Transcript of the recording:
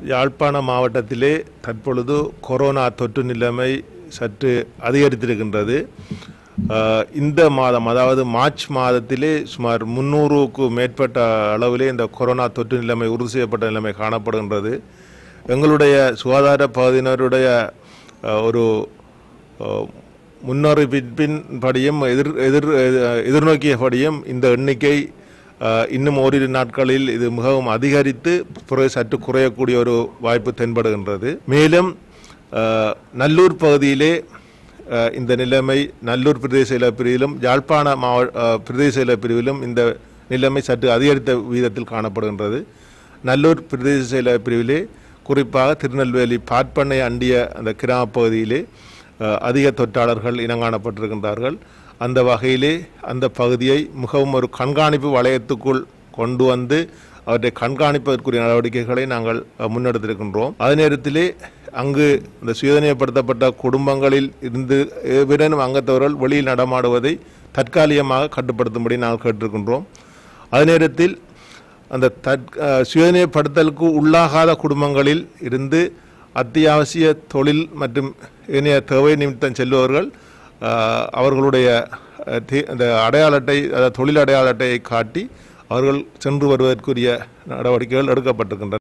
யாழ்ப்பாண மாவட்டத்திலே தற்பொழுது கொரோனா தொற்று நிலைமை சற்று அதிகரித்திருக்கின்றது அஹ், இந்த மாதம் அதாவது மார்ச் மாதத்திலே சுமார் முன்னூறுக்கு மேற்பட்ட அளவிலே இந்த கொரோனா தொற்று நிலைமை உறுதி செய்யப்பட்ட நிலைமை காணப்படுகின்றது எங்களுடைய சுகாதார பகுதியினருடைய அஹ், ஒரு அஹ், முன்னறிவிப்பின் படியும் எதிர் எதிர் எதிர்நோக்கியபடியும் இந்த எண்ணிக்கை அஹ், இன்னும் ஓரிரு நாட்களில் இது மிகவும் அதிகரித்து பிறகு சற்று குறையக்கூடிய ஒரு வாய்ப்பு தென்படுகின்றது மேலும் அஹ், நல்லூர் பகுதியிலே அஹ், இந்த நிலைமை நல்லூர் பிரதேச செயல பிரிவிலும் யாழ்ப்பாண மாவ அஹ், பிரதேச செயல பிரிவிலும் இந்த நிலைமை சற்று அதிகரித்த வீதத்தில் காணப்படுகின்றது நல்லூர் பிரதேச செயல பிரிவிலே குறிப்பாக திருநெல்வேலி பாட்பண்ணை அண்டிய அந்த கிராம பகுதியிலே அஹ், அதிக தொற்றாளர்கள் இனங்காணப்பட்டிருக்கின்றார்கள் அந்த வகையிலே அந்த பகுதியை மிகவும் ஒரு கண்காணிப்பு வளையத்துக்குள் கொண்டு வந்து அவற்றை கண்காணிப்பதற்குரிய நடவடிக்கைகளை நாங்கள் அஹ், முன்னெடுத்திருக்கின்றோம் அதே நேரத்திலே அங்கு இந்த சுயதனியப்படுத்தப்பட்ட குடும்பங்களில் இருந்து எவரேனும் அங்கத்தவர்கள் வெளியில் நடமாடுவதை தற்காலிகமாக கட்டுப்படுத்தும்படி நாங்கள் கேட்டிருக்கின்றோம் அதே நேரத்தில் அந்த தற் அஹ், சுயநிலைப்படுத்தலுக்கு உள்ளாகாத குடும்பங்களில் இருந்து அத்தியாவசிய தொழில் மற்றும் இனிய தேவை நிமித்தம் செல்பவர்கள் அஹ், அவர்களுடைய அஹ், தே- அந்த அடையாள அட்டை அதாவது தொழில் அடையாள அட்டையை காட்டி அவர்கள் சென்று வருவதற்குரிய நடவடிக்கைகள் எடுக்கப்பட்டிருக்கின்றன